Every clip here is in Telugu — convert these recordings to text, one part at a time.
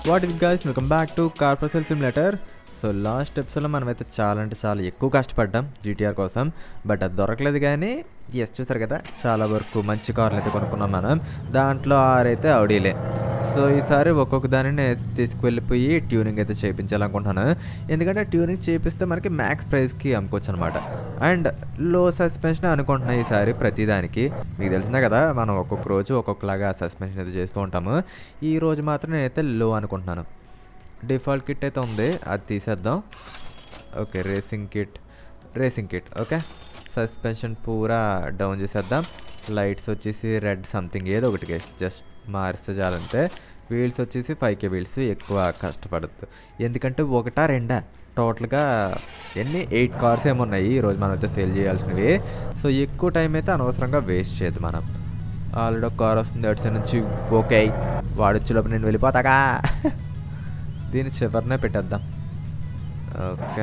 What it guys welcome back to car for sale simulator so last ఎపిసోడ్లో మనమైతే చాలా అంటే చాలా ఎక్కువ కష్టపడ్డాం జీటీఆర్ కోసం బట్ అది దొరకలేదు కానీ ఎస్ చూసారు కదా చాలా వరకు మంచి కార్లు అయితే కొనుక్కున్నాం మనం దాంట్లో ఆరైతే ఆడీలే సో ఈసారి ఒక్కొక్క దానిని తీసుకువెళ్ళిపోయి ట్యూనింగ్ అయితే చేయించాలనుకుంటున్నాను ఎందుకంటే ట్యూనింగ్ చేపిస్తే మనకి మ్యాక్స్ ప్రైస్కి అమ్ముకోవచ్చు అనమాట అండ్ లో సస్పెన్షన్ అనుకుంటున్నా ఈసారి ప్రతిదానికి మీకు తెలిసిందే కదా మనం ఒక్కొక్క రోజు ఒక్కొక్కలాగా సస్పెన్షన్ అయితే చేస్తూ ఉంటాము ఈ రోజు మాత్రం నేనైతే లో అనుకుంటున్నాను డిఫాల్ట్ కిట్ అయితే ఉంది అది తీసేద్దాం okay racing kit racing kit okay suspension పూరా డౌన్ చేసేద్దాం లైట్స్ వచ్చేసి రెడ్ సంథింగ్ ఏదో ఒకటి కేసు జస్ట్ మారిస్తే చాలంతే వీల్స్ వచ్చేసి ఫైవ్ కే వీల్స్ ఎక్కువ కష్టపడద్దు ఎందుకంటే ఒకటా రెండా టోటల్గా ఎన్ని ఎయిట్ కార్స్ ఏమో ఉన్నాయి ఈరోజు మనం అయితే సేల్ చేయాల్సినవి సో ఎక్కువ టైం అయితే అనవసరంగా వేస్ట్ చేయదు మనం ఆల్రెడీ ఒక కార్ వస్తుంది అటు సైడ్ నుంచి ఓకే వాడొచ్చేలోపు నేను వెళ్ళిపోతాగా దీని చివరినే పెట్టేద్దాం ఓకే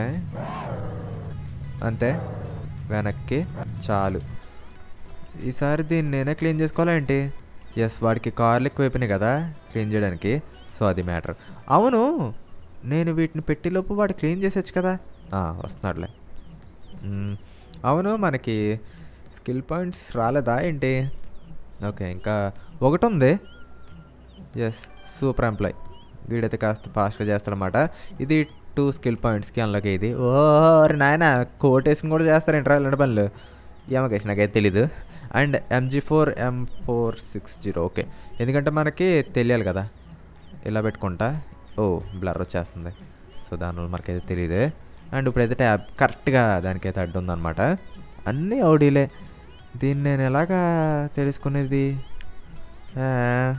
అంతే వెనక్కి చాలు ఈసారి దీన్ని నేనే క్లీన్ చేసుకోవాలా ఏంటి ఎస్ వాడికి కార్లు ఎక్కువైపోయినాయి కదా క్లీన్ చేయడానికి సో అది మ్యాటర్ అవును నేను వీటిని పెట్టేలోపు వాడు క్లీన్ చేసేచ్చు కదా ఆ, వస్తున్నాడులే మ్మ్. అవును మనకి స్కిల్ పాయింట్స్ రాలేదా ఏంటి ఓకే ఇంకా ఒకటి ఉంది ఎస్ సూపర్ ఎంప్లాయ్ వీడైతే కాస్త ఫాస్ట్గా చేస్తాడనమాట ఇది టూ స్కిల్ పాయింట్స్కి అందులోకి ఇది ఓ నాయన కోట్ వేసుకుని కూడా చేస్తారేంట్రా ఇలాంటి పనులు ఏమకేసి నాకైతే తెలీదు and MG four M four six zero okay ఎందుకంటే మనకి తెలియాలి కదా ఇలా పెట్టుకుంటా ఓ బ్లర్ వచ్చేస్తుంది సో దానివల్ల మనకైతే తెలియదు అండ్ ఇప్పుడైతే ట్యాబ్ కరెక్ట్గా దానికైతే అడ్డు ఉందన్నమాట అన్నీ ఔడీలే దీన్ని నేను ఎలాగా తెలుసుకునేది ఆ,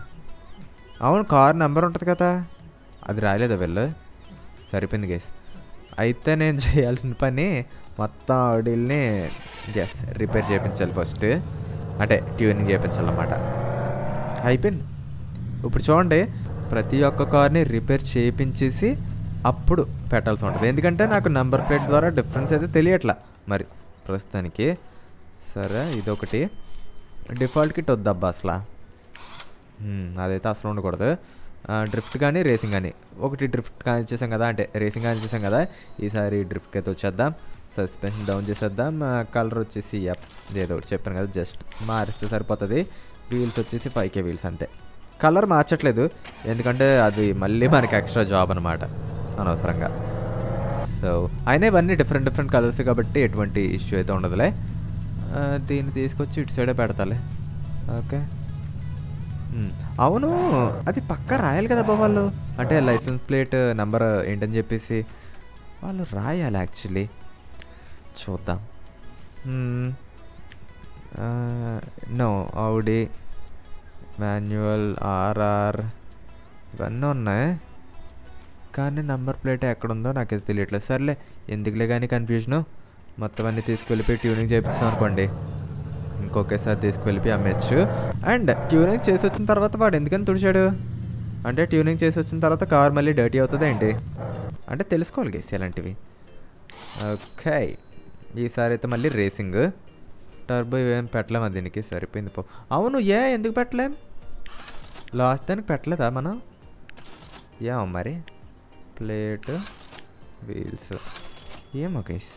అవును కార్ నెంబర్ ఉంటుంది కదా అది రాయలేదా వెళ్ళు సరిపోయింది గేస్ అయితే నేను చేయాల్సిన పని మొత్తం ఆడిల్ని ఎస్ రిపేర్ చేయించాలి ఫస్ట్ అంటే ట్యూనింగ్ చేయించాలన్నమాట అయిపోయింది ఇప్పుడు చూడండి ప్రతి ఒక్క కార్ని రిపేర్ చేయించేసి అప్పుడు పెట్టాల్సి ఉంటుంది ఎందుకంటే నాకు నెంబర్ ప్లేట్ ద్వారా డిఫరెన్స్ అయితే తెలియట్లా మరి ప్రస్తుతానికి సరే ఇదొకటి డిఫాల్ట్ కిట్ వద్దబ్బా అసలు మ్మ్, అదైతే అసలు ఉండకూడదు ఆ, డ్రిఫ్ట్ కానీ రేసింగ్ కానీ ఒకటి డ్రిఫ్ట్ కానీ చేసాం కదా అంటే రేసింగ్ కానీ చేసాం కదా ఈసారి డ్రిఫ్ట్కి అయితే వచ్చేద్దాం సస్పెన్షన్ డౌన్ చేసేద్దాం కలర్ వచ్చేసి యప్ ఏదో ఒకటి చెప్పాను కదా జస్ట్ మారిస్తే సరిపోతుంది వీల్స్ వచ్చేసి ఫైవ్ కే వీల్స్ అంతే కలర్ మార్చట్లేదు ఎందుకంటే అది మళ్ళీ మనకి ఎక్స్ట్రా జాబ్ అనమాట అనవసరంగా సో అయినా ఇవన్నీ డిఫరెంట్ డిఫరెంట్ కలర్స్ కాబట్టి ఎటువంటి ఇష్యూ అయితే ఉండదులే ఆ, దీన్ని తీసుకొచ్చి ఇటు సైడే పెడతాలే ఓకే మ్మ్. అవును అది పక్కా రాయాలి కదా బాబు వాళ్ళు అంటే లైసెన్స్ ప్లేట్ నెంబర్ ఏంటని చెప్పేసి వాళ్ళు రాయాలి యాక్చువల్లీ చూద్దాం నో ఆవుడి మాన్యువల్ ఆర్ఆర్ ఇవన్నీ ఉన్నాయి కానీ నెంబర్ ప్లేట్ ఎక్కడుందో నాకైతే తెలియట్లేదు సర్లే ఎందుకులే కానీ కన్ఫ్యూజను మొత్తం అన్నీ తీసుకెళ్ళిపోయి ట్యూనింగ్ చేపిస్తాం అనుకోండి ఇంకొకేసారి తీసుకువెళ్ళిపోయి అమ్మేచ్చు అండ్ ట్యూనింగ్ చేసి వచ్చిన తర్వాత వాడు ఎందుకని తుడిచాడు అంటే ట్యూనింగ్ చేసి వచ్చిన తర్వాత కార్ మళ్ళీ డర్టీ అవుతుంది ఏంటి అంటే తెలుసుకోవాలి గేసి అలాంటివి ఓకే ఈసారి అయితే మళ్ళీ రేసింగ్ టర్బో ఇవేం పెట్టలేమా దీనికి సరిపోయింది పో అవును ఏ ఎందుకు పెట్టలేం లాస్ట్ దానికి పెట్టలేదా మనం ఏమో మరి ప్లేట్ వీల్స్ ఏమో గైస్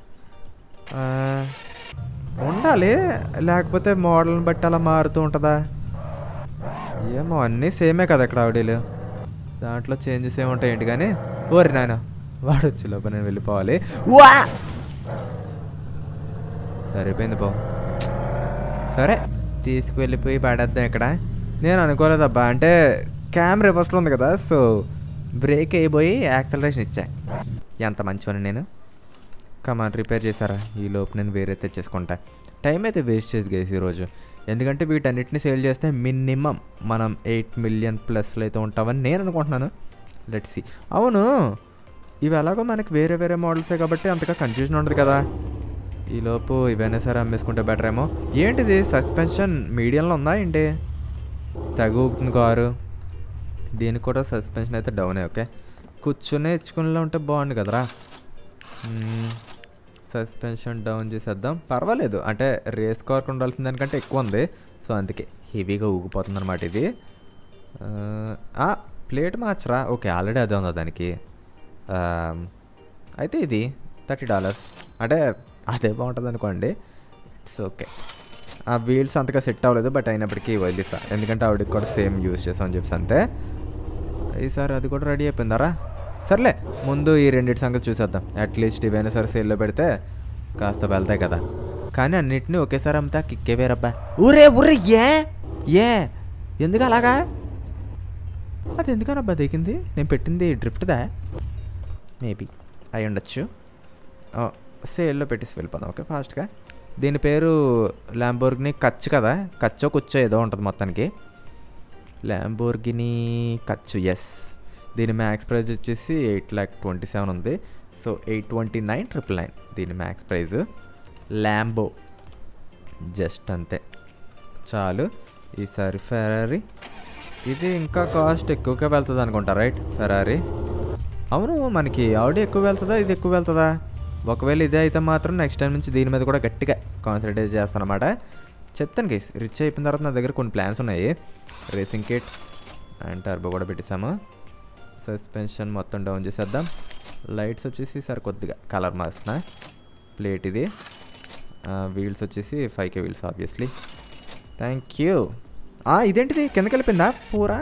ఉండాలి లేకపోతే మోడల్ని బట్టి అలా మారుతూ ఉంటుందా ఏమో అన్నీ సేమే కదా ఇక్కడ ఆవిడీలు దాంట్లో చేంజెస్ ఏముంటాయి ఏంటి కానీ ఓరి నాయన వాడు వచ్చి లోపల నేను వెళ్ళిపోవాలి వా సరిపోయింది పో సరే తీసుకువెళ్ళిపోయి పడేద్దాం ఇక్కడ నేను అనుకోలేదబ్బా అంటే కెమెరా రివర్స్లో ఉంది కదా సో బ్రేక్ అయిపోయి యాక్సలరేషన్ ఇచ్చా ఎంత మంచివని నేను కమాన్ రిపేర్ చేశారా ఈ లోపు నేను వేరే తెచ్చేసుకుంటా టైం అయితే వేస్ట్ చేయదు గేసి ఈరోజు ఎందుకంటే వీటన్నిటిని సేల్ చేస్తే మినిమం మనం ఎయిట్ మిలియన్ ప్లస్లో అయితే ఉంటామని నేను అనుకుంటున్నాను లెట్ సి అవును ఇవి ఎలాగో మనకి వేరే వేరే మోడల్సే కాబట్టి అంతగా కన్ఫ్యూజన్ ఉండదు కదా ఈలోపు ఇవైనా సరే అమ్మేసుకుంటే బెటర్ ఏమో ఏంటిది సస్పెన్షన్ మీడియంలో ఉందా ఏంటి తగ్గుతుంది కారు దీనికి కూడా సస్పెన్షన్ అయితే డౌనే ఓకే కూర్చునే ఇచ్చుకునేలా ఉంటే బాగుండు కదరా సస్పెన్షన్ డౌన్ చేసేద్దాం పర్వాలేదు అంటే రేస్ కార్కి ఉండాల్సిన దానికంటే ఎక్కువ ఉంది సో అందుకే హెవీగా ఊగిపోతుంది అనమాట ఇది ప్లేట్ మార్చరా ఓకే ఆల్రెడీ అదే ఉందా దానికి ఆ, అయితే ఇది థర్టీ డాలర్స్ అంటే అదే బాగుంటుంది అనుకోండి ఇట్స్ ఓకే ఆ వీల్స్ అంతగా సెట్ అవ్వలేదు బట్ అయినప్పటికీ వదిలేసా ఎందుకంటే ఆవిడకి కూడా సేమ్ యూస్ చేసామని చెప్పి అంతే ఈసారి అది కూడా రెడీ అయిపోయిందారా సర్లే ముందు ఈ రెండింటి సంగతి చూసేద్దాం అట్లీస్ట్ ఇవైనా సరే సేల్లో పెడితే కాస్త వెళ్తాయి కదా కానీ అన్నిటిని ఒకేసారి అమ్మితే ఆ కిక్కే వేరబ్బా ఊరే ఊరే ఏ ఏ ఎందుకు అలాగా అది ఎందుకనబ్బా దిగింది నేను పెట్టింది డ్రిఫ్ట్దా మేబీ అయి ఉండొచ్చు సేల్లో పెట్టేసి వెళ్ళిపోదాం ఓకే ఫాస్ట్గా దీని పేరు ల్యాంబోర్గిని కచ్చు కదా కచ్చో కుచ్చో ఏదో ఉంటుంది మొత్తానికి ల్యాంబోర్గిని కచ్చు ఎస్ దీని మ్యాక్స్ ప్రైజ్ వచ్చేసి ఎయిట్ ల్యాక్ ట్వంటీ సెవెన్ ఉంది so eight twenty nine triple nine దీని మ్యాక్స్ ప్రైజ్ ల్యాంబో జస్ట్ అంతే చాలు ఈసారి ఫెరారీ ఇది ఇంకా కాస్ట్ ఎక్కువగా వెళ్తుంది అనుకుంటా రైట్ ఫెరారీ అవును మనకి ఆవిడ ఎక్కువ వెళ్తుందా ఇది ఎక్కువ వెళ్తుందా ఒకవేళ ఇదే అయితే మాత్రం నెక్స్ట్ టైం నుంచి దీని మీద కూడా గట్టిగా కాన్సన్ట్రేట్ చేస్తానమాట చెప్తాను గైస్ రిచ్ అయిపోయిన తర్వాత నా దగ్గర కొన్ని ప్లాన్స్ ఉన్నాయి రేసింగ్ కిట్ అండ్ టర్బో కూడా పెట్టేసాము సస్పెన్షన్ మొత్తం డౌన్ చేసేద్దాం లైట్స్ వచ్చేసి సరే కొద్దిగా కలర్ మార్చిన ప్లేట్ ఇది వీల్స్ వచ్చేసి five K wheels obviously thank you ఇదేంటిది కిందకి వెళ్ళిపోయిందా పూరా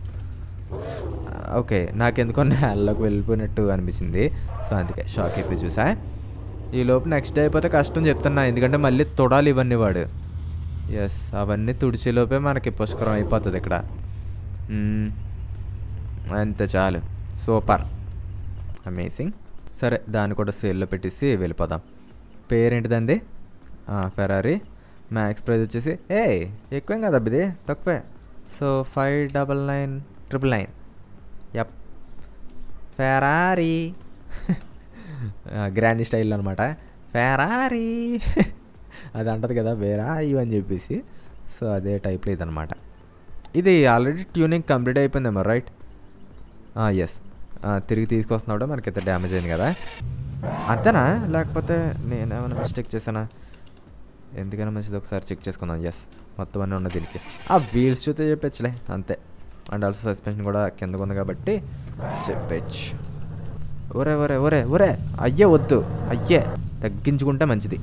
ఓకే నాకెందుకో నేలలోకి వెళ్ళిపోయినట్టు అనిపించింది సో అందుకే షాక్ అయిపోయి చూసా ఈ లోపు నెక్స్ట్ డే అయిపోతే కష్టం చెప్తున్నా ఎందుకంటే మళ్ళీ తొడాలి ఇవన్నీ వాడు ఎస్ అవన్నీ తుడిచే లోపే మనకి పుష్కరం అయిపోతుంది ఇక్కడ మ్మ్. అంతే చాలు సూపర్ అమేజింగ్ సరే దాన్ని కూడా సేల్లో పెట్టేసి వెళ్ళిపోదాం పేరేంటిదండి ఫెరారీ మ్యాక్స్ ప్రైస్ వచ్చేసి ఏ ఎక్కువేం కదా ఇది తక్కువే so five double nine triple nine yup Ferrari grand style అనమాట ఫెరారీ అది అంటది కదా వేరారీ అని చెప్పేసి సో అదే టైప్లో ఇదనమాట ఇది ఆల్రెడీ ట్యూనింగ్ కంప్లీట్ అయిపోయిందేమో రైట్ ఎస్ తిరిగి తీసుకొస్తున్నాడు మనకైతే డ్యామేజ్ అయింది కదా అంతేనా లేకపోతే నేనేమైనా మిస్టేక్ చేశానా ఎందుకైనా మంచిది ఒకసారి చెక్ చేసుకుందాం ఎస్ మొత్తం అన్నీ ఉన్న దీనికి ఆ వీల్స్ చూస్తే చెప్పొచ్చులే అంతే అండ్ ఆల్సో సస్పెన్షన్ కూడా కిందకు ఉంది కాబట్టి చెప్పచ్చు ఒరే ఒరే ఒరే ఒరే అయ్యే వద్దు అయ్యే తగ్గించుకుంటే మంచిది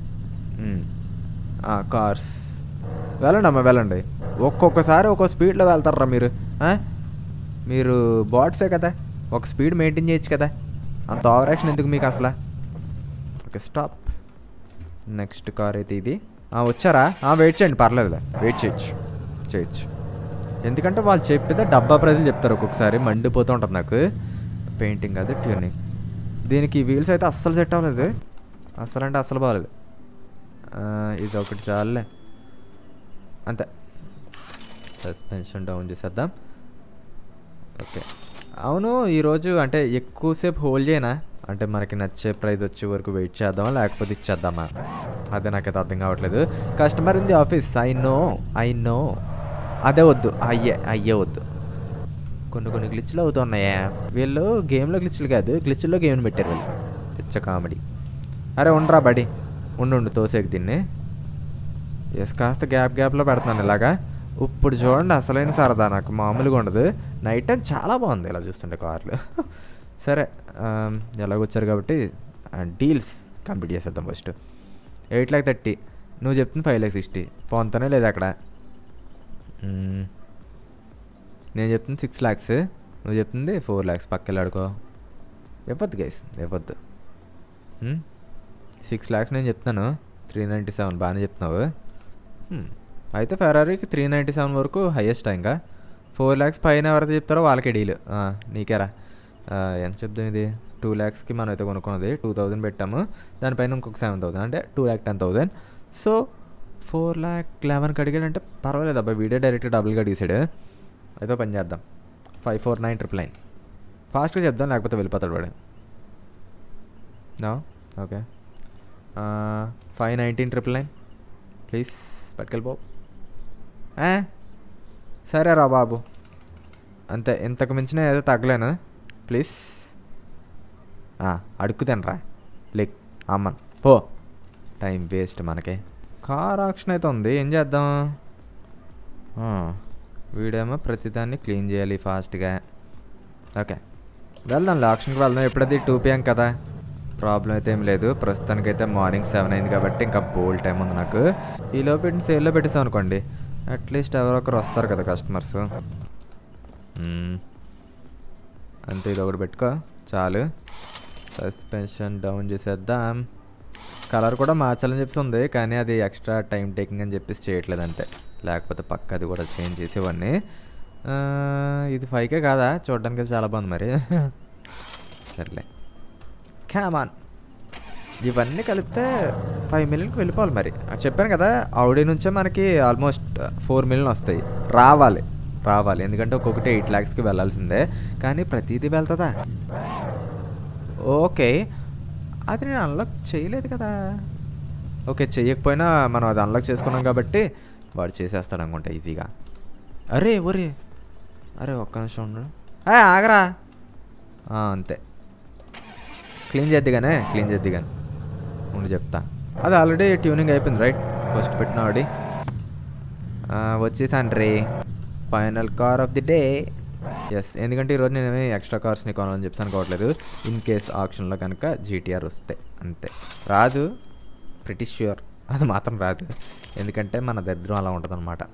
కార్స్ వెళ్ళండి అమ్మ వెళ్ళండి ఒక్కొక్కసారి ఒక్కో స్పీడ్లో వెళ్తారా మీరు ఆ? మీరు బాట్సే కదా ఒక స్పీడ్ మెయింటైన్ చేయొచ్చు కదా అంత ఓవర్ యాక్షన్ ఎందుకు మీకు అసలు ఓకే స్టాప్ నెక్స్ట్ కార్ అయితే ఇది ఆ, వచ్చారా వెయిట్ చేయండి పర్లేదులే వెయిట్ చేయొచ్చు చేయొచ్చు ఎందుకంటే వాళ్ళు చెప్పితే డబ్బా ప్రైజులు చెప్తారు ఒక్కొక్కసారి మండిపోతూ ఉంటుంది నాకు పెయింటింగ్ అది ట్యూనింగ్ దీనికి వీల్స్ అయితే అస్సలు సెట్ అవ్వలేదు అస్సలు అంటే అస్సలు బాగాలేదు ఆ, ఇది ఒకటి చాలులే అంతే సస్పెన్షన్ డౌన్ చేసేద్దాం ఓకే అవును ఈరోజు అంటే ఎక్కువసేపు హోల్డ్ చేయనా అంటే మనకి నచ్చే ప్రైస్ వచ్చే వరకు వెయిట్ చేద్దామా లేకపోతే ఇచ్చేద్దామా అదే నాకైతే అర్థం కావట్లేదు customer in the office I know I know అదే వద్దు అయ్యే అయ్యే వద్దు కొన్ని కొన్ని గ్లిచ్లు అవుతున్నాయా వీళ్ళు గేమ్లో గ్లిచ్లు కాదు గ్లిచ్లో గేమ్ని పెట్టారు వీళ్ళు పిచ్చ కామెడీ అరే ఉండరా బడి ఉండు ఉండు తోసేకి దీన్ని ఎస్ కాస్త గ్యాప్ గ్యాప్లో పెడుతున్నాను ఇలాగా ఇప్పుడు చూడండి అసలైన సరదా నాకు మామూలుగా ఉండదు నైట్ టైం చాలా బాగుంది ఇలా చూస్తుంటే కార్లు సరే ఆమ్, ఎలాగ వచ్చారు కాబట్టి డీల్స్ కంప్లీట్ చేసేద్దాం ఫస్ట్ ఎయిట్ ల్యాక్ థర్టీ నువ్వు చెప్తుంది ఫైవ్ ల్యాక్ సిక్స్టీ పోతానే లేదు అక్కడ మ్మ్. నేను చెప్తుంది సిక్స్ ల్యాక్స్ నువ్వు చెప్తుంది ఫోర్ ల్యాక్స్ పక్కెళ్ళాడుకో ఇవ్వద్దు గైస్ ఇవ్వద్దు సిక్స్ ల్యాక్స్ నేను చెప్తున్నాను త్రీ నైంటీ సెవెన్ బాగానే చెప్తున్నావు హ్మ్. అయితే ఫెరారీకి త్రీ నైంటీ సెవెన్ వరకు హైయెస్ట్ ఇంకా ఫోర్ ల్యాక్స్ పైన ఎవరైతే చెప్తారో వాళ్ళకే డీల్ నీకేరా ఆ, ఎంత చెప్తాం ఇది టూ ల్యాక్స్కి మనం అయితే కొనుక్కున్నది టూ థౌజండ్ పెట్టాము దానిపైన ఇంకొక సెవెన్ థౌసండ్ అంటే two lakh ten thousand so four lakh లెవెన్కి అడిగాడంటే పర్వాలేదు అబ్బాయి వీడియో డైరెక్ట్ డబుల్గా అడిగాడు అయితే పని చేద్దాం five four nine triple nine ఫాస్ట్గా చెప్దాం లేకపోతే వెళ్ళిపోతాడు వాడు no okay five nineteen triple nine please పట్టుకెళ్ళిపో ఆ? సరే రా బాబు అంతే ఇంతకు మించిన ఏదో తగ్గలేను ప్లీజ్ అడుక్కుతాను రా లెక్ అమ్మన్ పో టైం వేస్ట్ మనకి కార్ ఆప్షన్ అయితే ఉంది ఏం చేద్దాం ఆ, వీడేమో ప్రతిదాన్ని క్లీన్ చేయాలి ఫాస్ట్గా ఓకే వెళ్దాం ఆప్షన్కి వెళ్దాం ఎప్పుడది టూ పిఎం కదా ప్రాబ్లం అయితే ఏం లేదు ప్రస్తుతానికైతే మార్నింగ్ సెవెన్ అయింది కాబట్టి ఇంకా బోల్ టైం ఉంది నాకు ఈలో పెట్టి సేల్లో పెట్టేసాం అనుకోండి అట్లీస్ట్ ఎవరో ఒకరు వస్తారు కదా కస్టమర్స్ అంతే ఇది ఒకటి పెట్టుకో చాలు సస్పెన్షన్ డౌన్ చేసేద్దాం కలర్ కూడా మార్చాలని చెప్పేసి ఉంది కానీ అది ఎక్స్ట్రా టైం టేకింగ్ అని చెప్పేసి చేయట్లేదు అంతే లేకపోతే పక్క అది కూడా చేంజ్ చేసేవాడిని ఆ, ఇది ఫైవ్కే కాదా చూడడానికి చాలా బాగుంది మరి సర్లే క్యామాన్ ఇవన్నీ కలిపితే ఫైవ్ మిలియన్కి వెళ్ళిపోవాలి మరి అది చెప్పాను కదా ఆవిడ నుంచే మనకి ఆల్మోస్ట్ ఫోర్ మిలియన్ వస్తాయి రావాలి రావాలి ఎందుకంటే ఒక్కొక్కటి ఎయిట్ ల్యాక్స్కి వెళ్ళాల్సిందే కానీ ప్రతిదీ వెళ్తుందా ఓకే అది నేను అన్లాక్ చేయలేదు కదా ఓకే చేయకపోయినా మనం అది అన్లాక్ చేసుకున్నాం కాబట్టి వాడు చేసేస్తాడు అనుకుంటా ఈజీగా అరే ఒరే అరే ఒక్క నిమిషం ఉండు ఏ, ఆగరా ఆ, అంతే క్లీన్ చేద్దిగానే క్లీన్ చేద్దిగానే ఉండి చెప్తా అది ఆల్రెడీ ట్యూనింగ్ అయిపోయింది రైట్ ఫస్ట్ పెట్టిన ఆడి వచ్చేసాను రే final car of the day yes ఎందుకంటే ఈరోజు నేను ఎక్స్ట్రా కార్స్ని కొనాలని చెప్పి అనుకోవట్లేదు ఇన్ కేస్ ఆప్షన్లో కనుక జీటీఆర్ వస్తే అంతే రాదు ప్రిటి ష్యూర్ అది మాత్రం రాదు ఎందుకంటే మన దరిద్రం అలా ఉంటుంది అనమాట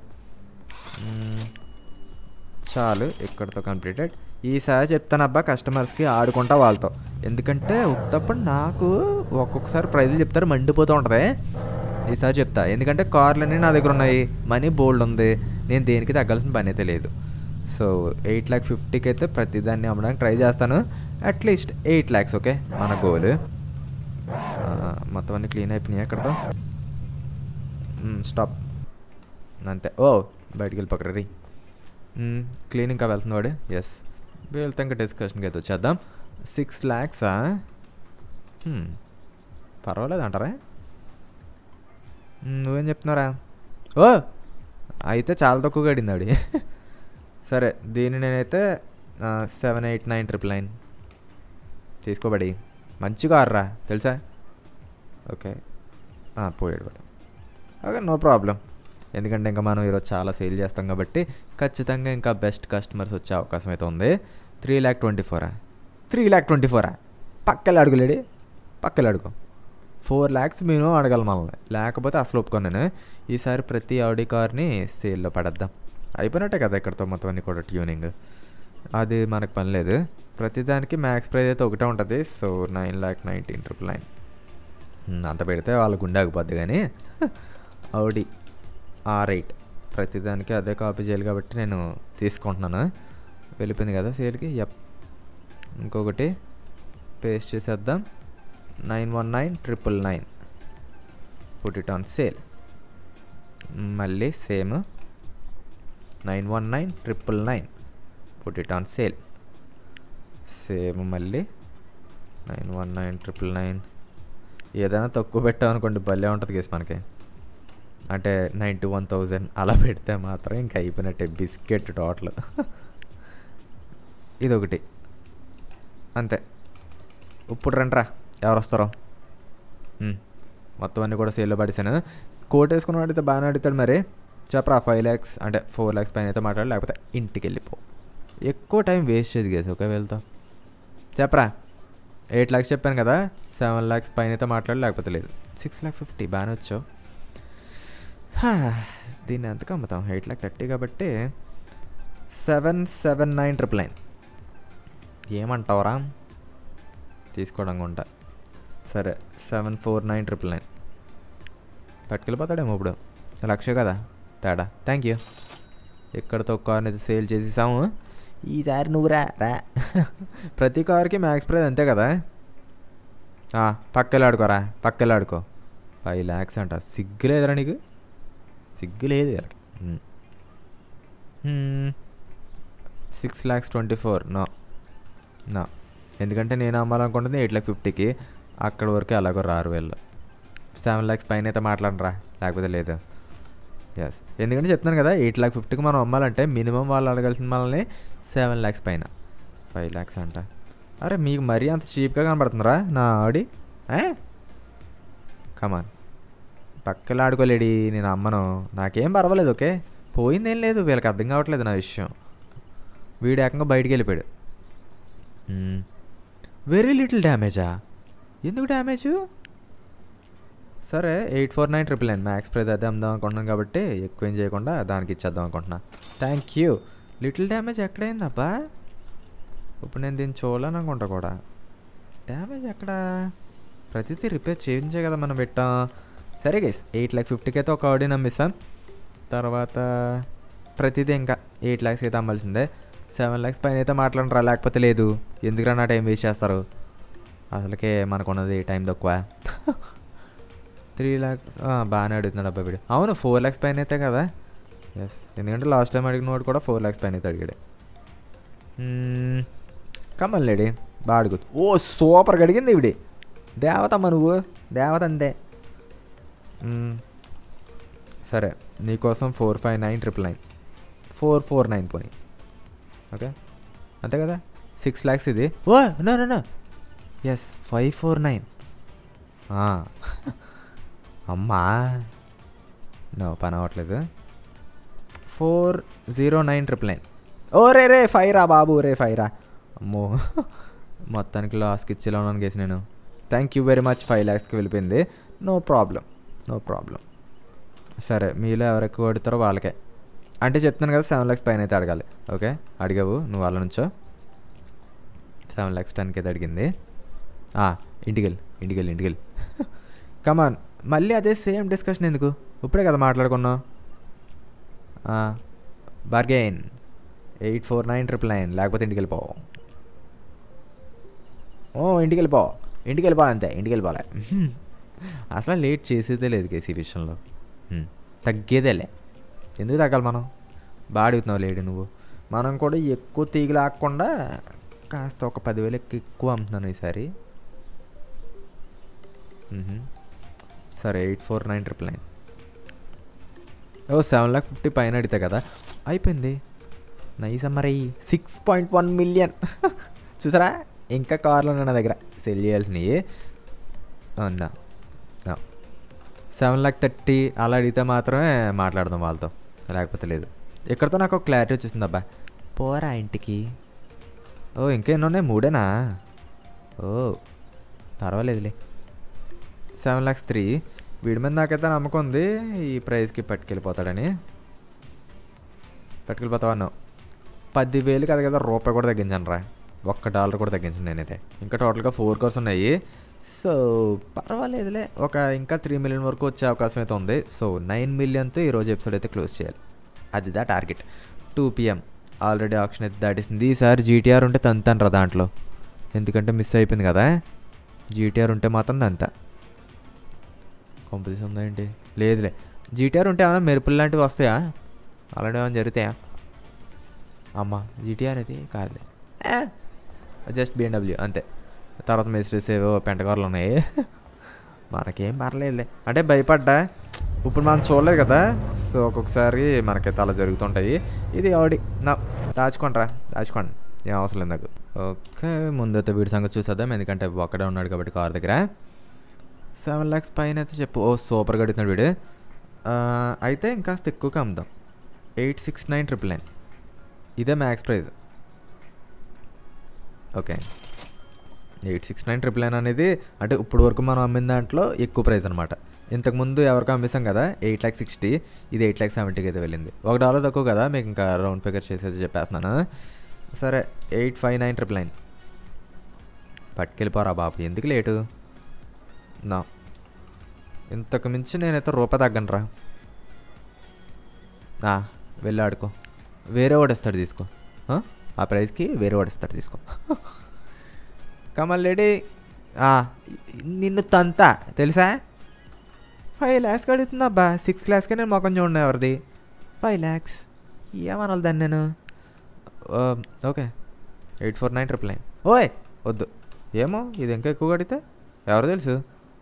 చాలు ఇక్కడితో కంప్లీటెడ్ ఈసారి చెప్తానబ్బా కస్టమర్స్కి ఆడుకుంటా వాళ్ళతో ఎందుకంటే ఉత్తప్పుడు నాకు ఒక్కొక్కసారి ప్రైజులు చెప్తారు మండిపోతూ ఉంటుంది ఈసారి చెప్తా ఎందుకంటే కార్లన్నీ నా దగ్గర ఉన్నాయి మనీ బోల్డ్ ఉంది నేను దేనికి తగ్గాల్సిన పని అయితే లేదు సో ఎయిట్ ల్యాక్ ఫిఫ్టీకి అయితే ప్రతిదాన్ని అమ్మడానికి ట్రై చేస్తాను అట్లీస్ట్ ఎయిట్ ల్యాక్స్ ఓకే మన గోల్ మొత్తం అన్నీ క్లీన్ అయిపోయినాయి ఎక్కడితో స్టాప్ అంతే ఓ బయటికి వెళ్ళిపోకరా రీ క్లీనింగ్ ఇంకా వెళ్తుంది వాడు ఎస్ వెళ్తే ఇంకా డిస్కషన్కి అయితే వచ్చేద్దాం సిక్స్ ల్యాక్సా పర్వాలేదు అంటారా మ్మ్, నువ్వేం చెప్తున్నారా ఓ అయితే చాలా తక్కువగా అడింది ఆడి సరే దీన్ని నేనైతే seven eight nine triple nine తీసుకోబడి మంచిగా ఆర్రా తెలుసా ఓకే ఆ, పోయాడు వాడు ఓకే నో ప్రాబ్లం ఎందుకంటే ఇంకా మనం ఈరోజు చాలా సేల్ చేస్తాం కాబట్టి ఖచ్చితంగా ఇంకా బెస్ట్ కస్టమర్స్ వచ్చే అవకాశం అయితే ఉంది త్రీ ల్యాక్ ట్వంటీ ఫోరా త్రీ ల్యాక్ ట్వంటీ ఫోరా పక్కలు అడుగులేడి పక్కలు అడుగు ఫోర్ ల్యాక్స్ మినిమం అడగాలి మనల్ని లేకపోతే అసలు ఒప్పుకోను నేను ఈసారి ప్రతి ఆడి కార్ని సేల్లో పడేద్దాం అయిపోయినట్టే కదా ఇక్కడతో మొత్తం అన్ని కూడా ట్యూనింగ్ అది మనకు పని లేదు ప్రతిదానికి మ్యాక్స్ ప్రైస్ అయితే ఒకటే ఉంటుంది so nine lakh nineteen triple nine అంత పెడితే వాళ్ళ గుండె ఆగిపోద్ది కానీ అవుడి ఆర్ ఎయిట్ ప్రతిదానికి అదే కాపీ చేయాలి కాబట్టి నేను తీసుకుంటున్నాను వెళ్ళిపోయింది కదా సేల్కి యప్ ఇంకొకటి పేస్ట్ చేసేద్దాం nine one nine triple nine put it on sale మళ్ళీ same nine one nine triple nine put it on sale same మళ్ళీ nine one nine triple nine ఏదైనా తక్కువ పెట్టామనుకోండి భలే ఉంటుంది కేసు మనకి అంటే నైంటీ వన్ థౌజండ్ అలా పెడితే మాత్రం ఇంకా అయిపోయినట్టే బిస్కెట్ టోటల్ ఇదొకటి అంతే ఇప్పుడు రండ్రా ఎవరు వస్తారో ఉమ్, మొత్తం అన్నీ కూడా సేల్లో పడేసాను కోట్ వేసుకున్న వాడితే బాగానే అడుగుతాడు మరి చెప్పరా ఫైవ్ ల్యాక్స్ అంటే ఫోర్ ల్యాక్స్ పైన అయితే మాట్లాడు లేకపోతే ఇంటికి వెళ్ళిపో ఎక్కువ టైం వేస్ట్ చేయదు గేసి ఓకే వెళ్తాం చెప్పరా ఎయిట్ ల్యాక్స్ చెప్పాను కదా సెవెన్ ల్యాక్స్ పైన అయితే మాట్లాడు లేకపోతే లేదు సిక్స్ ల్యాక్ ఫిఫ్టీ బాగానే వచ్చావు హా, దీన్ని ఎంతకు అమ్ముతాం ఎయిట్ ల్యాక్ థర్టీ కాబట్టి seven seven nine triple nine ఏమంటావురా తీసుకోవడం కొంట సరే seven four nine triple nine పట్టుకెళ్ళిపోతాడేమో ఇప్పుడు లక్ష కదా తేడా థ్యాంక్ యూ ఎక్కడితో కార్ని సేల్ చేసేసాము ఈసారి నువ్వు రా రా ప్రతి కార్కి మ్యాక్స్ ప్రైస్ అంతే కదా ఆ, పక్కలాడుకోరా పక్కలాడుకో ఫైవ్ ల్యాక్స్ అంట సిగ్గు లేదురా నీకు సిగ్గు లేదు వీళ్ళకి. ఉమ్. హ్మ్. Six lakhs twenty four no నా ఎందుకంటే నేను అమ్మాలనుకుంటుంది ఎయిట్ ల్యాక్ ఫిఫ్టీకి అక్కడ వరకు ఎలాగో రారు వీళ్ళు సెవెన్ ల్యాక్స్ పైన అయితే మాట్లాడరా లేకపోతే లేదు ఎస్ ఎందుకంటే చెప్తున్నాను కదా ఎయిట్ ల్యాక్ ఫిఫ్టీకి మనం అమ్మాలంటే మినిమం వాళ్ళు అడగాల్సిన మనల్ని సెవెన్ ల్యాక్స్ పైన ఫైవ్ ల్యాక్స్ అంట అరే మీకు మరీ అంత చీప్గా కనబడుతుందిరా నా ఆడి కమాన్ పక్కన ఆడుకోలేడి నేను అమ్మను నాకేం పర్వాలేదు ఓకే పోయిందేం లేదు వీళ్ళకి అర్థం కావట్లేదు నా విషయం వీడు ఏకంగా బయటికి వెళ్ళిపోయాడు వెరీ లిటిల్ డ్యామేజా ఎందుకు డ్యామేజ్ సరే eight four nine triple nine max price అదే అమ్దాం అనుకుంటున్నాను కాబట్టి ఎక్కువ ఏం చేయకుండా దానికి ఇచ్చేద్దాం అనుకుంటున్నా థ్యాంక్ యూ లిటిల్ డ్యామేజ్ ఎక్కడైందబ్బా ఇప్పుడు నేను దీన్ని చూడాలని అనుకుంటా కూడా డ్యామేజ్ ఎక్కడ ప్రతిదీ రిపేర్ చేయించే కదా మనం పెట్టాం సరే గైస్ ఎయిట్ ల్యాక్ ఫిఫ్టీకి అయితే ఒక ఆడి నమ్మిస్తాం తర్వాత ప్రతిదీ ఇంకా ఎయిట్ ల్యాక్స్ అయితే అమ్మాల్సిందే సెవెన్ ల్యాక్స్ పైన అయితే మాట్లాడరా లేకపోతే లేదు ఎందుకురా నా టైం వేస్ట్ చేస్తారు అసలుకే మనకున్నది టైం తక్కువ త్రీ ల్యాక్స్ బాగానే అడుగుతున్నాడు అబ్బాయి వీడు అవును ఫోర్ ల్యాక్స్ పైన అయితే కదా ఎస్ ఎందుకంటే లాస్ట్ టైం అడిగిన వాడు కూడా ఫోర్ ల్యాక్స్ పైన అయితే అడిగాడు కమ్మల్ లేడీ బాగా అడుగుతు ఓ సూపర్గా అడిగింది ఇవిడి దేవతమ్మ నువ్వు దేవత అంతే మ్మ్. సరే నీకోసం four five nine triple nine four four nine పోనీ ఓకే అంతే కదా సిక్స్ ల్యాక్స్ ఇది oh no no no yes five four nine అమ్మా నో పని అవ్వట్లేదు four zero nine triple nine ఓ రే రే ఫైవ్ రా బాబు రే ఫైవ్ రా అమ్మో మొత్తానికి లాస్కి ఇచ్చేలా ఉన్నాను కేసు నేను thank you very much five ల్యాక్స్కి వెళ్ళిపోయింది నో ప్రాబ్లం నో ప్రాబ్లం సరే మీలో ఎవరు ఎక్కువ అడుగుతారో వాళ్ళకే అంటే చెప్తున్నాను కదా సెవెన్ ల్యాక్స్ పైన అయితే అడగాలి ఓకే అడిగావు నువ్వు వాళ్ళ నుంచో సెవెన్ ల్యాక్స్ టెన్కి అయితే అడిగింది ఆ, ఇంటికెళ్ళి ఇంటికెళ్ళి ఇంటికెళ్ళి కమాన్ మళ్ళీ అదే సేమ్ డిస్కషన్ ఎందుకు ఇప్పుడే కదా మాట్లాడుకున్నాం bargain eight four nine triple nine లేకపోతే ఇంటికి వెళ్ళిపో ఓ ఇంటికి వెళ్ళిపో ఇంటికి వెళ్ళిపోవాలి అంతే ఇంటికి వెళ్ళిపోవాలి అసలు లేట్ చేసేదే లేదు కేసీ విషయంలో హ్మ్. తగ్గేదేలే ఎందుకు తగ్గాలి మనం బాగా అడుగుతున్నావు లేడీ నువ్వు మనం కూడా ఎక్కువ తీగ లాక్కుండా కాస్త ఒక పదివేలు ఎక్కువ ఎక్కువ అమ్ముతున్నాను ఈసారి మ్హూ. సరే eight four nine triple nine ఓ సెవెన్ లాక్ ఫిఫ్టీ పైన అడితే కదా అయిపోయింది నైస్ మరి సిక్స్ పాయింట్ వన్ మిలియన్ చూసారా ఇంకా కార్లు ఉన్నాయి నా దగ్గర సెల్ చేయాల్సినవి అవునా సెవెన్ లాక్ థర్టీ అలా అడిగితే మాత్రమే మాట్లాడదాం వాళ్ళతో లేకపోతే లేదు ఇక్కడతో నాకు ఒక క్లారిటీ వచ్చేసింది అబ్బా పోరా ఇంటికి ఓ ఇంకా ఎన్ని ఉన్నాయి మూడేనా ఓ పర్వాలేదులే సెవెన్ ల్యాక్స్ త్రీ వీడి మీద నాకైతే నమ్మకం ఉంది ఈ ప్రైస్కి పట్టుకెళ్ళిపోతాడని పట్టుకెళ్ళిపోతావా అన్నావు పదివేలు కదా కదా రూపాయి కూడా తగ్గించాను రా ఒక్క డాలర్ కూడా తగ్గించాను నేనైతే ఇంకా టోటల్గా ఫోర్ కోర్స్ ఉన్నాయి సో పర్వాలేదులే ఒక ఇంకా త్రీ మిలియన్ వరకు వచ్చే అవకాశం అయితే ఉంది సో నైన్ మిలియన్తో ఈరోజు ఎపిసోడ్ అయితే క్లోజ్ చేయాలి అది దా target two PM already option అయితే దాటిస్తుంది ఈసారి జీటీఆర్ ఉంటే తంతాను రా దాంట్లో ఎందుకంటే మిస్ అయిపోయింది కదా జీటీఆర్ ఉంటే మాత్రం తంతా కాంపిటీషన్ ఉందా ఏంటి లేదులే జీటీఆర్ ఉంటే ఏమైనా మెరుపులు లాంటివి వస్తాయా అలాంటివి ఏమైనా జరుగుతాయా అమ్మ జీటీఆర్ అది కాదులే జస్ట్ బిఎండబ్ల్యూ అంతే తర్వాత మెసిరీస్ ఏవో పెంటకార్లు ఉన్నాయి మనకేం పర్లేదులే అంటే భయపడ్డా ఇప్పుడు మనం చూడలేదు కదా సో ఒక్కొక్కసారి మనకైతే అలా జరుగుతుంటాయి ఇది ఆడి నా దాచుకోండిరా దాచుకోండి ఏం అవసరం లేదు నాకు ఓకే ముందైతే వీడి సంగతి చూసేద్దాం ఎందుకంటే ఒక్కడే ఉన్నాడు కాబట్టి కార్ దగ్గర సెవెన్ ల్యాక్స్ పైన అయితే చెప్పు ఓ సూపర్గా అడుగుతున్నాడు వీడు ఆ, అయితే ఇంకాస్త ఎక్కువగా అమ్ముదాం eight six nine triple nine ఇదే max price okay eight six nine triple nine అనేది అంటే ఇప్పుడు వరకు మనం అమ్మిన దాంట్లో ఎక్కువ ప్రైస్ అనమాట ఇంతకుముందు ఎవరికో అమ్మేసాం కదా ఎయిట్ ల్యాక్ సిక్స్టీ ఇది ఎయిట్ ల్యాక్ సెవెంటీకి అయితే వెళ్ళింది ఒక డాలర్ తక్కువ కదా మీకు ఇంకా రౌండ్ ఫిగర్ చేసేది చెప్పేస్తున్నాను సరే eight five nine triple nine పట్టుకెళ్ళిపోరా బాబు ఎందుకు లేటు నా ఇంతకు మించి నేనైతే రూపాయి తగ్గనరా ఆ, వెళ్ళి ఆడుకో వేరే వాడు ఇస్తాడు తీసుకో ఆ? ఆ ప్రైస్కి వేరే వాడు ఇస్తాడు తీసుకో కమల్ రెడీ నిన్ను తంతా తెలుసా ఫైవ్ ల్యాక్స్ అడుగుతుంది అబ్బా సిక్స్ ల్యాక్స్కే నేను మొఖం చూడండి ఎవరిది ఫైవ్ ల్యాక్స్ ఏమనాలి దాన్ని నేను ఆ, okay eight four nine triple nine ఓయ్ వద్దు ఏమో ఇది ఇంకా ఎక్కువ అడిగితే ఎవరు తెలుసు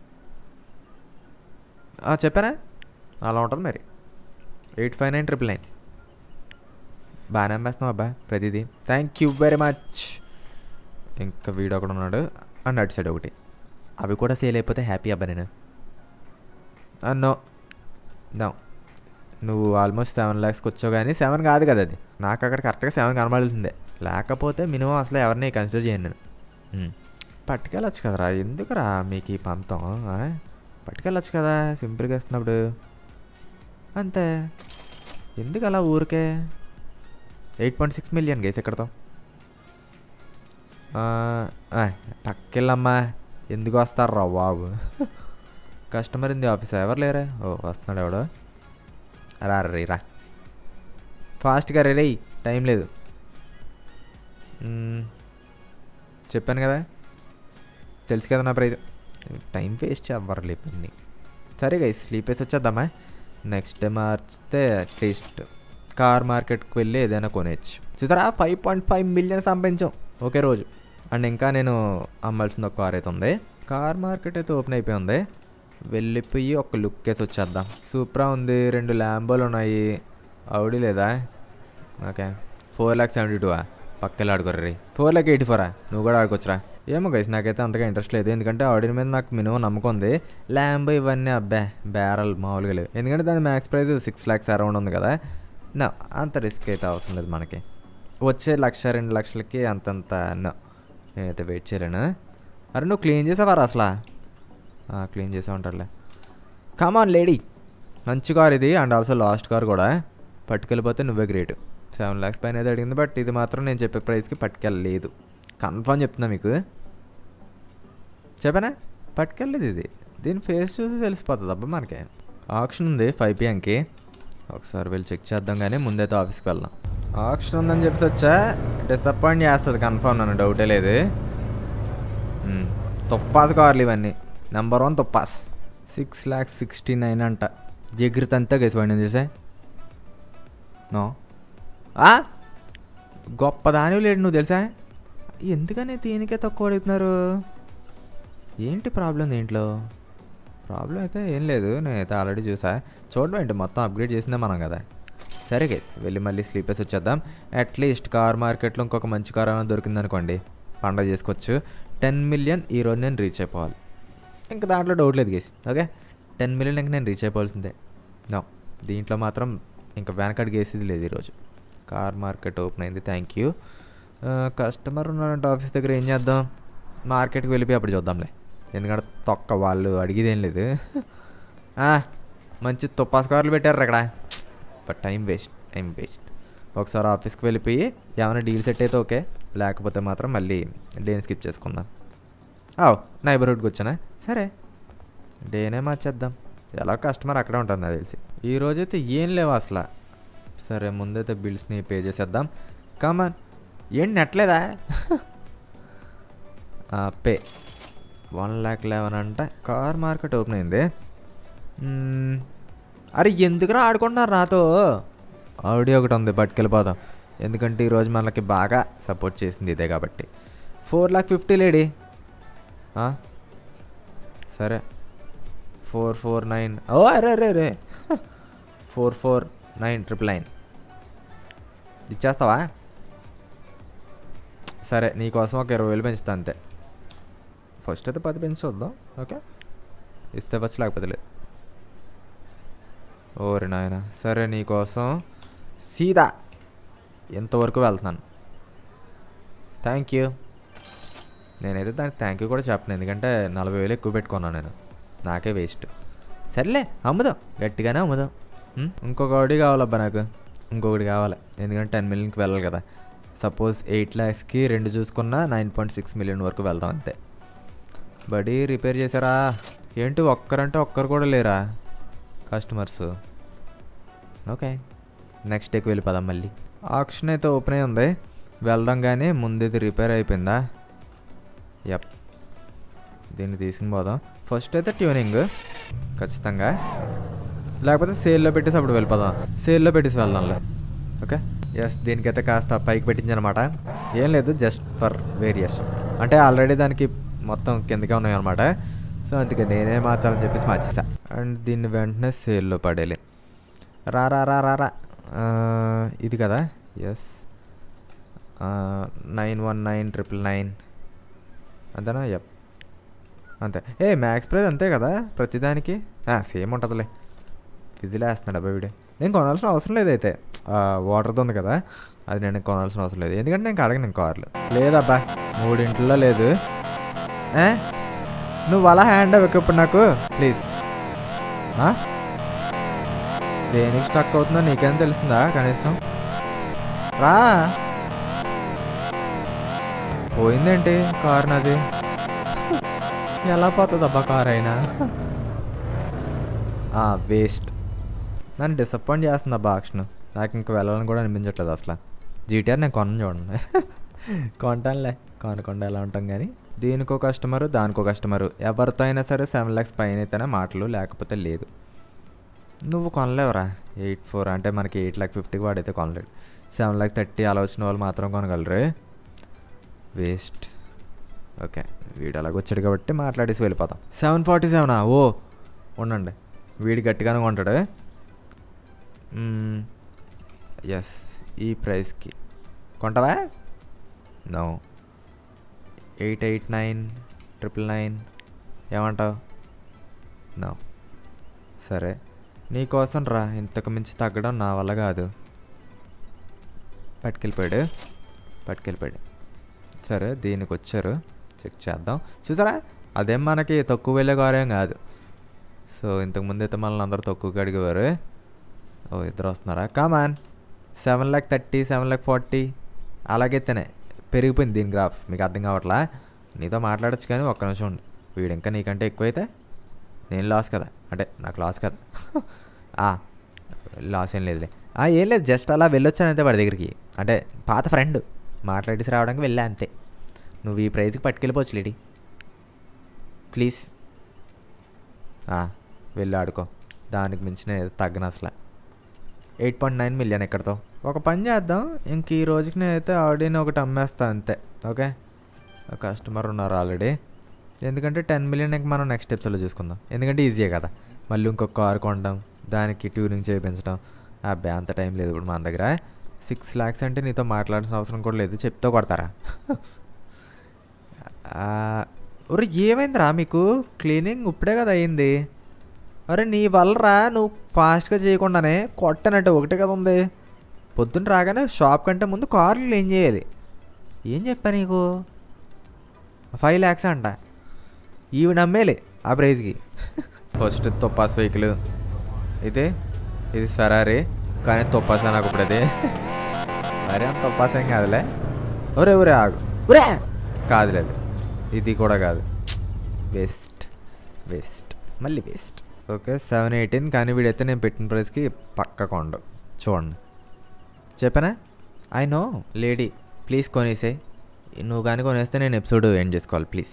ఆ, చెప్పానా అలా ఉంటుంది మరి eight five nine triple nine బాగానే అమ్మేస్తున్నావు అబ్బా ప్రతిదీ థ్యాంక్ యూ వెరీ మచ్ ఇంకా వీడు ఒకడు ఉన్నాడు అండ్ అటు సైడ్ ఒకటి అవి కూడా సేల్ అయిపోతే హ్యాపీ అబ్బా నేను నో నో నువ్వు ఆల్మోస్ట్ సెవెన్ ల్యాక్స్కి వచ్చావు కానీ సెవెన్ కాదు కదా అది నాకు అక్కడ కరెక్ట్గా సెవెన్ కనబడుతుంది లేకపోతే మినిమం అసలు ఎవరిని కన్సిడర్ చేయను నేను ఉమ్. పట్టుకెళ్ళచ్చు కదరా ఎందుకురా మీకు ఈ పంతం ఆ? పట్టుకెళ్ళచ్చు కదా సింపుల్గా ఇస్తున్నప్పుడు అంతే ఎందుకు అలా ఊరికే eight point six million guys ఎక్కడతో పక్కెళ్ళమ్మా ఎందుకు వస్తారు రా బాబు కస్టమర్ ఇంది ఆఫీస్ ఎవరు లేరా ఓ వస్తున్నాడు ఎవడో రా రే రా ఫాస్ట్గా రే రేయ్ టైం లేదు మ్మ్. చెప్పాను కదా తెలుసు కదా నా ప్రైజ్ టైం వేస్ట్ చేవ్వరు లేపన్ని సరే గై స్లీప్ వేసి వచ్చేద్దామా నెక్స్ట్ డే మార్చితే అట్లీస్ట్ కార్ మార్కెట్కి వెళ్ళి ఏదైనా కొనేయచ్చు చూసారా ఫైవ్ పాయింట్ ఫైవ్ మిలియన్ సంపాదించాం ఒకే రోజు అండ్ ఇంకా నేను అమ్మాల్సిన ఒక కార్ అయితే ఉంది కార్ మార్కెట్ అయితే ఓపెన్ అయిపోయి ఉంది వెళ్ళిపోయి ఒక లుక్ వేసి వచ్చేద్దాం సూప్రా ఉంది రెండు ల్యాంబోలు ఉన్నాయి అవుడి లేదా okay four lakh seventy two పక్కన ఆడుకోర్రా రే ఫోర్ ల్యాక్ ఎయిటీ ఫోరా నువ్వు కూడా ఆడుకోవచ్చురా ఏమో గైస్ నాకైతే అంతగా ఇంట్రెస్ట్ లేదు ఎందుకంటే ఆడియో మీద నాకు మినిమం నమ్మకం ఉంది ల్యాంబో ఇవన్నీ అబ్బా బ్యారల్ మామూలుగా లేవు ఎందుకంటే దాని max price six lakhs around ఉంది కదా నా అంత రిస్క్ అయితే అవసరం లేదు మనకి వచ్చే లక్ష రెండు లక్షలకి అంతంత నో నేనైతే వెయిట్ చేయలేను అరే నువ్వు క్లీన్ చేసావారా అసలు క్లీన్ చేసా ఉంటాడులే కమాన్ లేడీ మంచి కార్ ఇది అండ్ ఆల్సో లాస్ట్ కార్ కూడా పట్టుకెళ్ళిపోతే నువ్వే గ్రేట్ సెవెన్ ల్యాక్స్ పైన అయితే అడిగింది బట్ ఇది మాత్రం నేను చెప్పే ప్రైస్కి పట్టుకెళ్ళలేదు కన్ఫర్మ్ చెప్తున్నా మీకు చెప్పానా పట్టుకెళ్ళలేదు ఇది దీని ఫేస్ చూసి తెలిసిపోతుంది అబ్బా మనకి ఆప్షన్ ఉంది ఫైవ్ పిఎంకి ఒకసారి వెళ్ళి చెక్ చేద్దాం కానీ ముందైతే ఆఫీస్కి వెళ్దాం ఆప్షన్ ఉందని చెప్పి వచ్చా డిసప్పాయింట్ చేస్తుంది కన్ఫర్మ్ నన్ను డౌటే లేదు మ్మ్. తుప్పాస్ కార్లు ఇవన్నీ నెంబర్ వన్ తుప్పాస్ సిక్స్ ల్యాక్స్ సిక్స్టీ నైన్ అంట ఎగిరితే అంతా గసిపోయింది తెలుసా నో ఆ? గొప్ప దాని లేడు నువ్వు తెలుసా ఎందుకని దీనికే తక్కువ అడుగుతున్నారు ఏంటి ప్రాబ్లం దీంట్లో ప్రాబ్లం అయితే ఏం లేదు నేనైతే ఆల్రెడీ చూసా చూడడం ఏంటి మొత్తం అప్గ్రేడ్ చేసిందే మనం కదా సరే గైస్ వెళ్ళి మళ్ళీ స్లీపర్స్ వచ్చేద్దాం అట్లీస్ట్ కార్ మార్కెట్లో ఇంకొక మంచి కార్ ఏమైనా దొరికిందనుకోండి పండగ చేసుకోవచ్చు టెన్ మిలియన్ ఈరోజు నేను రీచ్ అయిపోవాలి ఇంకా దాంట్లో డౌట్ లేదు గేసి ఓకే టెన్ మిలియన్ ఇంకా నేను రీచ్ అయిపోవాల్సిందే నో దీంట్లో మాత్రం ఇంకా వెనకడి గేసేది లేదు ఈరోజు కార్ మార్కెట్ ఓపెన్ అయింది థ్యాంక్ యూ కస్టమర్ ఉన్నాడంటే ఆఫీస్ దగ్గర ఏం చేద్దాం మార్కెట్కి వెళ్ళిపోయి అప్పుడు చూద్దాంలే ఎందుకంటే తొక్క వాళ్ళు అడిగేది ఏం లేదు ఆ, మంచి తుప్పాస్ కార్లు పెట్టారు అక్కడ but time waste time waste ఒకసారి ఆఫీస్కి వెళ్ళిపోయి ఏమైనా డీల్ సెట్ అయితే ఓకే లేకపోతే మాత్రం మళ్ళీ డేని స్కిప్ చేసుకుందాం ఆవ్ నైబర్హుడ్కి వచ్చానా సరే డేనే మార్చేద్దాం ఎలా కస్టమర్ అక్కడే ఉంటుంది నాకు తెలిసి ఈ రోజైతే ఏం లేవు అసలు సరే ముందైతే బిల్స్ని పే చేసేద్దాం కమాన్ ఏంటి నెట్లేదా పే వన్ ల్యాక్ లెవెన్ అంట కార్ మార్కెట్ ఓపెన్ అయింది మ్మ్. అరే ఎందుకురా ఆడుకుంటున్నారు నాతో ఆడియో ఒకటి ఉంది పట్టుకెళ్ళిపోదాం ఎందుకంటే ఈరోజు మనకి బాగా సపోర్ట్ చేసింది ఇదే కాబట్టి ఫోర్ ల్యాక్ ఫిఫ్టీ లేడీ ఆ? సరే ఫోర్ ఫోర్ నైన్ ఓ అరే అరే అరే four four nine triple nine ఇచ్చేస్తావా సరే నీకోసం ఒక ఇరవై వేలు పెంచుతా అంతే ఫస్ట్ అయితే పది పెంచి చూద్దాం ఓకే ఇస్తే వచ్చి లేకపోతే లేదు ఓరి నాయన సరే నీకోసం సీదా ఎంతవరకు వెళ్తున్నాను థ్యాంక్ యూ నేనైతే దానికి థ్యాంక్ యూ కూడా చెప్పను ఎందుకంటే నలభై వేలు ఎక్కువ పెట్టుకున్నాను నేను నాకే వేస్ట్ సర్లే అమ్ముదాం గట్టిగానే అమ్ముదాం ఉం? ఇంకొక ఒకటి కావాలబ్బా నాకు ఇంకొకటి కావాలి ఎందుకంటే టెన్ మిలియన్కి వెళ్ళాలి కదా సపోజ్ ఎయిట్ ల్యాక్స్కి రెండు చూసుకున్నా నైన్ పాయింట్ సిక్స్ మిలియన్ వరకు వెళ్దాం అంతే బడీ రిపేర్ చేశారా ఏంటి ఒక్కరంటే ఒక్కరు కూడా లేరా కస్టమర్స్ ఓకే నెక్స్ట్ డేకి వెళ్ళిపోదాం మళ్ళీ ఆప్షన్ అయితే ఓపెన్ అయి ఉంది వెళ్దాం కానీ ముందు రిపేర్ అయిపోయిందా యప్ దీన్ని తీసుకుని పోదాం ఫస్ట్ అయితే ట్యూనింగ్ ఖచ్చితంగా లేకపోతే సేల్లో పెట్టేసి అప్పుడు వెళ్ళిపోదాం సేల్లో పెట్టేసి వెళ్దాంలే ఓకే ఎస్ దీనికైతే కాస్త పైకి పెట్టించనమాట ఏం లేదు జస్ట్ ఫర్ వేరియేషన్ అంటే ఆల్రెడీ దానికి మొత్తం కిందకే ఉన్నాయి అనమాట సో అందుకే నేనే మార్చాలని చెప్పేసి మార్చేసా అండ్ దీన్ని వెంటనే సేల్లో పడేయాలి రా రా రా రా రా ఆ, ఇది కదా yes nine one nine triple nine అంతేనా యప్ అంతే ఏ మ్యాక్స్ ప్రైస్ అంతే కదా ప్రతిదానికి సేమ్ ఉంటుందిలే ఫిజిల్ వేస్తున్నాడు అబ్బాయి వీడు నేను కొనాల్సిన అవసరం లేదైతే వాటర్తో ఉంది కదా అది నేను కొనాల్సిన అవసరం లేదు ఎందుకంటే నేను అడగను కార్లు లేదబ్బా మూడింట్లో లేదు ఏ నువ్వు అలా హ్యాండ్ అవ్వకు ఇప్పుడు నాకు ప్లీజ్ ఆ? దేనికి స్టక్ అవుతుందో నీకేం తెలుస్తుందా కనీసం రా పోయిందేంటి కారు నాది ఎలా పోతుంది అబ్బా కార్ అయినా వేస్ట్ నన్ను డిసప్పాయింట్ చేస్తుంది అబ్బా ఆక్షన్ నాకు ఇంక వెళ్ళాలని కూడా అనిపించట్లేదు అసలు జీటీఆర్ నేను కొనను చూడండి కొంటానులే కొనకుండా ఎలా ఉంటాం కానీ దీనికో కస్టమరు దానికో కస్టమరు ఎవరితో అయినా సరే సెవెన్ ల్యాక్స్ పైన అయితేనే మాటలు లేకపోతే లేదు నువ్వు కొనలేవురా ఎయిట్ ఫోర్ అంటే మనకి ఎయిట్ ల్యాక్ ఫిఫ్టీకి వాడైతే కొనలేడు సెవెన్ ల్యాక్ థర్టీ అలా వచ్చిన వాళ్ళు మాత్రం కొనగలరు వేస్ట్ ఓకే వీడు అలాగ వచ్చాడు కాబట్టి మాట్లాడేసి వెళ్ళిపోతాం సెవెన్ ఫార్టీ సెవెనా ఓ ఉండండి వీడు గట్టిగానే కొంటాడు ఎస్ ఈ ప్రైస్కి కొంటావా no eight eight nine triple nine ఏమంటావు నో సరే నీకోసం రా ఇంతకు మించి తగ్గడం నా వల్ల కాదు పట్టుకెళ్ళిపోయాడు పట్టుకెళ్ళిపోయాడు సరే దీనికి వచ్చారు చెక్ చేద్దాం చూసారా అదేం మనకి తక్కువ వెళ్ళే కారేం కాదు సో ఇంతకుముందు అయితే మనల్ని అందరూ తక్కువగా అడిగేవారు ఓ ఇద్దరు వస్తున్నారా come on seven lakh thirty seven lakh forty అలాగైతేనే పెరిగిపోయింది దీని గ్రాఫ్ మీకు అర్థం కావట్లా నీతో మాట్లాడచ్చు కానీ ఒక్క నిమిషం ఉండు వీడు ఇంకా నీకంటే ఎక్కువైతే నేను లాస్ కదా అంటే నాకు లాస్ కదా ఆ, లాస్ ఏం లేదులే ఆ, ఏం లేదు జస్ట్ అలా వెళ్ళొచ్చాను అంతే వాడి దగ్గరికి అంటే పాత ఫ్రెండ్ మాట్లాడేసి రావడానికి వెళ్ళా అంతే నువ్వు ఈ ప్రైజ్కి పట్టుకెళ్ళిపోవచ్చు లేడీ ప్లీజ్ ఆ, వెళ్ళి ఆడుకో దానికి మించిన ఏదో తగ్గను అసలు ఎయిట్ పాయింట్ నైన్ మిలియన్ ఎక్కడితో ఒక పని చేద్దాం ఇంక ఈ రోజుకి నేనైతే ఆడిని ఒకటి అమ్మేస్తా అంతే ఓకే కస్టమర్ ఉన్నారు ఆల్రెడీ ఎందుకంటే టెన్ మిలియన్ ఇంక మనం నెక్స్ట్ స్టెప్స్లో చూసుకుందాం ఎందుకంటే ఈజీయే కదా మళ్ళీ ఇంకొక కార్ కొనడం దానికి ట్యూనింగ్ చేయించడం అబ్బాయి అంత టైం లేదు ఇప్పుడు మన దగ్గర సిక్స్ ల్యాక్స్ అంటే నీతో మాట్లాడాల్సిన అవసరం కూడా లేదు చెప్తూ కొడతారా ఒరే ఏమైందిరా మీకు క్లీనింగ్ ఇప్పుడే కదా అయింది అరే నీ వల్లరా నువ్వు ఫాస్ట్గా చేయకుండానే కొట్టనంటే ఒకటే కదా ఉంది పొద్దున్న రాగానే షాప్ కంటే ముందు కార్లు క్లీన్ చేయాలి ఏం చెప్పా నీకు ఫైవ్ ల్యాక్స్ అంట ఇవి నమ్మేలే ఆ ప్రైజ్కి ఫస్ట్ తొప్పాస్ వెహికల్ ఇది ఇది ఫెరారీ కానీ తొప్పాసా నాకు ఇప్పుడు అది మరి అంత తొప్పాసేం కాదులే ఒరే ఒరే ఆగు ఒరే కాదులే అది. ఇది కూడా కాదు వేస్ట్ వేస్ట్ మళ్ళీ వేస్ట్ ఓకే సెవెన్ ఎయిటీన్ కానీ వీడైతే నేను పెట్టిన ప్రైస్కి పక్క కొండు చూడండి చెప్పనా ఐ నో లేడీ ప్లీజ్ కొనేసే నువ్వు కానీ కొనేస్తే నేను ఎపిసోడ్ ఎండ్ చేసుకోవాలి ప్లీజ్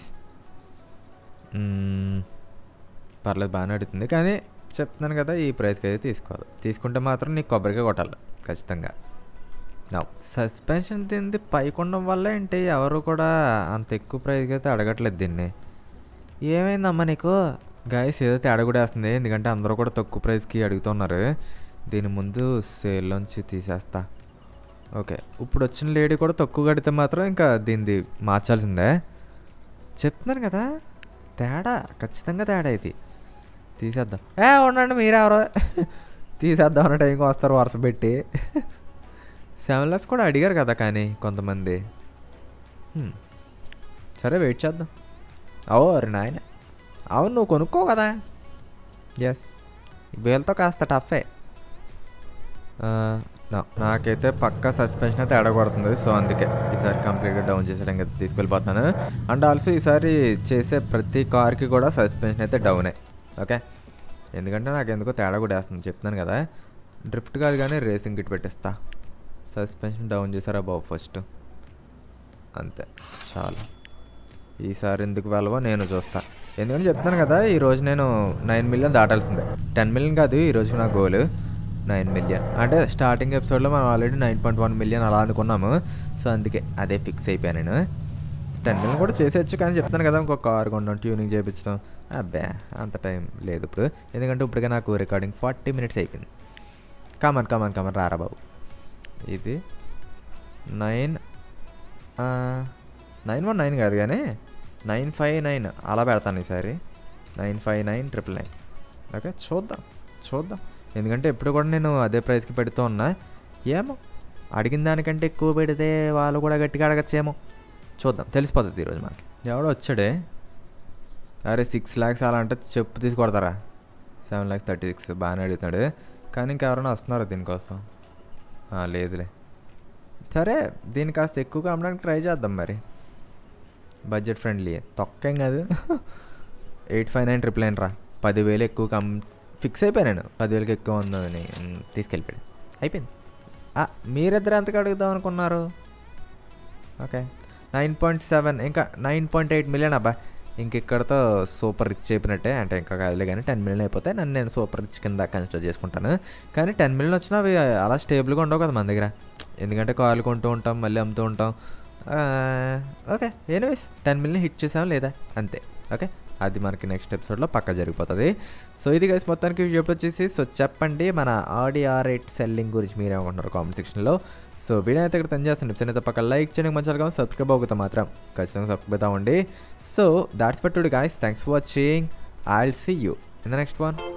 మ్మ్. పర్లేదు బాగానే అడుగుతుంది కానీ చెప్తున్నాను కదా ఈ ప్రైస్కి అయితే తీసుకోవాలి తీసుకుంటే మాత్రం నీకు కొబ్బరికాయ కొట్టాలి ఖచ్చితంగా నా సస్పెన్షన్ తింది పైకి ఉండడం వల్ల ఏంటి ఎవరు కూడా అంత ఎక్కువ ప్రైస్కి అయితే అడగట్లేదు దీన్ని ఏమైందమ్మా నీకు గాయస్ ఏదో తేడా కూడా వేస్తుంది ఎందుకంటే అందరూ కూడా తక్కువ ప్రైస్కి అడుగుతున్నారు దీని ముందు సేల్లోంచి తీసేస్తా ఓకే ఇప్పుడు వచ్చిన లేడీ కూడా తక్కువ కడితే మాత్రం ఇంకా దీనిది మార్చాల్సిందే చెప్తున్నాను కదా తేడా ఖచ్చితంగా తేడా ఇది తీసేద్దాం ఏ ఉండండి మీరెవరో తీసేద్దాం అన్న టైంకి వస్తారు వరుస పెట్టి సెవెన్ లాక్స్ కూడా అడిగారు కదా కానీ కొంతమంది హ్మ్. సరే వెయిట్ చేద్దాం అవో అరే నాయన అవును నువ్వు కొనుక్కో కదా ఎస్ వీళ్ళతో కాస్త టఫే ఆ, నా- నాకైతే పక్కా సస్పెన్షన్ అయితే ఎడగొడుతుంది సో అందుకే ఈసారి కంప్లీట్గా డౌన్ చేసేయడం కదా తీసుకెళ్ళిపోతున్నాను అండ్ ఆల్సో ఈసారి చేసే ప్రతి కార్కి కూడా సస్పెన్షన్ అయితే డౌనే ఓకే ఎందుకంటే నాకు ఎందుకో తేడా కూడా వేస్తుంది చెప్తున్నాను కదా డ్రిఫ్ట్ కాదు కానీ రేసింగ్ కిట్ పెట్టిస్తా సస్పెన్షన్ డౌన్ చేశారా బాబు ఫస్ట్ అంతే చాలు ఈసారి ఎందుకు వెళ్ళవో నేను చూస్తా ఎందుకంటే చెప్తున్నాను కదా ఈరోజు నేను నైన్ మిలియన్ దాటాల్సిందే టెన్ మిలియన్ కాదు ఈరోజు నా గోల్ నైన్ మిలియన్ అంటే స్టార్టింగ్ ఎపిసోడ్లో మనం already nine point one million అలా అనుకున్నాము సో అందుకే అదే ఫిక్స్ అయిపోయాను నేను టెన్ మిలియన్ కూడా చేసేయచ్చు కానీ చెప్తాను కదా ఇంకొక కార్ కొనడం ట్యూనింగ్ చేయించడం అబ్బే అంత టైం లేదు ఇప్పుడు ఎందుకంటే ఇప్పటికే నాకు రికార్డింగ్ ఫార్టీ మినిట్స్ అయిపోయింది కామన్ కామన్ కామన్ రారా బాబు ఇది నైన్ నైన్ వన్ నైన్ కాదు కానీ నైన్ ఫైవ్ నైన్ అలా పెడతాను ఈసారి nine five nine triple nine okay చూద్దాం చూద్దాం ఎందుకంటే ఎప్పుడు కూడా నేను అదే ప్రైస్కి పెడుతూ ఉన్నా ఏమో అడిగిన దానికంటే ఎక్కువ పెడితే వాళ్ళు కూడా గట్టిగా అడగచ్చేమో చూద్దాం తెలిసిపోతుంది ఈరోజు మనకి ఎవడో వచ్చాడే అరే సిక్స్ ల్యాక్స్ అలా అంటే చెప్పు తీసి కొడతారా సెవెన్ ల్యాక్స్ థర్టీ సిక్స్ బాగానే అడుగుతున్నాడు కానీ ఇంకెవరైనా వస్తున్నారా దీనికోసం ఆ, లేదులే సరే దీన్ని కాస్త ఎక్కువగా అమ్మడానికి ట్రై చేద్దాం మరి బడ్జెట్ ఫ్రెండ్లీ తొక్కేం కాదు eight five nine triple nine రా పదివేలు ఎక్కువ కమ్ ఫిక్స్ అయిపోయాను నేను పదివేలకి ఎక్కువ ఉందని ఉమ్, తీసుకెళ్ళిపోయాడు అయిపోయింది ఆ, మీరిద్దరు ఎంతకు అడుగుదాం అనుకున్నారు ఓకే నైన్ పాయింట్ సెవెన్ ఇంకా నైన్ పాయింట్ ఎయిట్ మిలియన్ అబ్బా ఇంక ఇక్కడతో సూపర్ రిచ్ అయిపోయినట్టే అంటే ఇంకా కాదులే కానీ టెన్ మిలియన్ అయిపోతే నన్ను నేను సూపర్ రిచ్ కింద కన్సిడర్ చేసుకుంటాను కానీ టెన్ మిలియన్ వచ్చినా అవి అలా స్టేబుల్గా ఉండవు కదా మన దగ్గర ఎందుకంటే కార్లు కొంటూ ఉంటాం మళ్ళీ అమ్ముతూ ఉంటాం ఆ, okay anyways ten million hit చేసాం లేదా అంతే ఓకే అది మనకి నెక్స్ట్ ఎపిసోడ్లో పక్క జరిగిపోతుంది సో ఇది గైస్ మొత్తానికి చెప్పు వచ్చేసి సో చెప్పండి మన ఆడి ఆర్ ఎయిట్ సెల్లింగ్ గురించి మీరేమనుకుంటున్నారు కామెంట్ సెక్షన్లో సో వీడియో అయితే ఇక్కడ తను చేస్తుంది అయితే పక్క లైక్ చేయడానికి మంచిగా సబ్స్క్రైబ్ అవుతా మాత్రం ఖచ్చితంగా సబ్స్క్రైబ్ అవుతామండి so that's but today guys thanks for watching I will see you in the next one